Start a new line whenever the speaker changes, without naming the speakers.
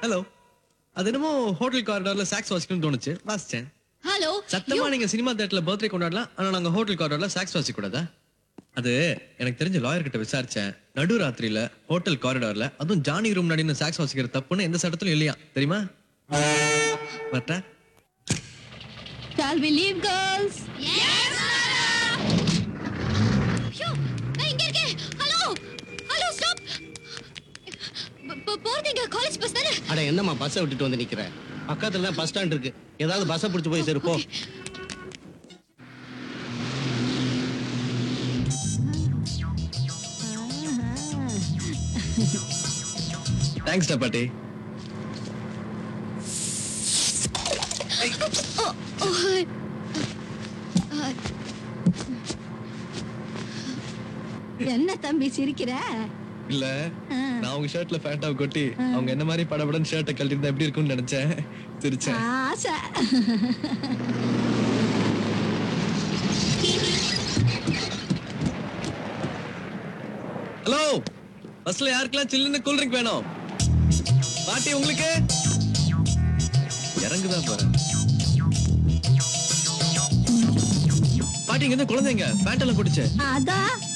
Hello அது என்னமோ hotel காரிடார்ல socks வாசிக்கணும்னு தோணுச்சு வாசிச்சேன்
ஹலோ
சத்தமா நீங்க சினிமா தியேட்டர்ல பர்த்டே கொண்டாடலாம் ஆனா நாங்க ஹோட்டல் காரிடார்ல சாக்ஸ் வாசிக்க கூடாதா அது எனக்கு தெரிஞ்ச லாயர் கிட்ட விசாரிச்சேன் நடு ராத்திரியில ஹோட்டல் காரிடார்ல அதுவும் ஜானி ரூம் நடின்னு சாக்ஸ் வாசிக்கிற தப்புன்னு எந்த சட்டத்திலும் இல்லையா தெரியுமா வரட்டா
Shall we leave, girls? Yes, ஐயோ, நான் இங்க இருக்கேன். ஹலோ ஹலோ ஸ்டாப் போறீங்க காலேஜ் பஸ் தானே
அட என்னம்மா பஸ்ஸை விட்டுட்டு வந்து நிக்கிற பக்கத்துல தான் பஸ் ஸ்டாண்ட் இருக்கு ஏதாவது பஸ்ஸை பிடிச்சு போய் சேரு போ
தேங்க்ஸ் டா பாட்டி
ஓ, ஓ, ஹாய். ஆ. என்ன தம்பி சிரிக்கிற
இல்ல
ஆ.
நான் உங்க ஷர்ட்ல ஃபேண்டாவை கொட்டி அவங்க என்ன மாதிரி படபடன்னு ஷர்ட்டை கழட்டி இருந்தா எப்படி இருக்கும்னு நினைச்சேன் சிரிச்சேன்
ஆசை
ஹலோ பஸ்ல யாருக்கெல்லாம் சில்லுன்னு கூல் ட்ரிங்க் வேணும் பாட்டி உங்களுக்கு இறங்குதான் போறேன் பாட்டி இங்க இருந்து குழந்தைங்க பேண்ட் எல்லாம் குடிச்சு
அதான்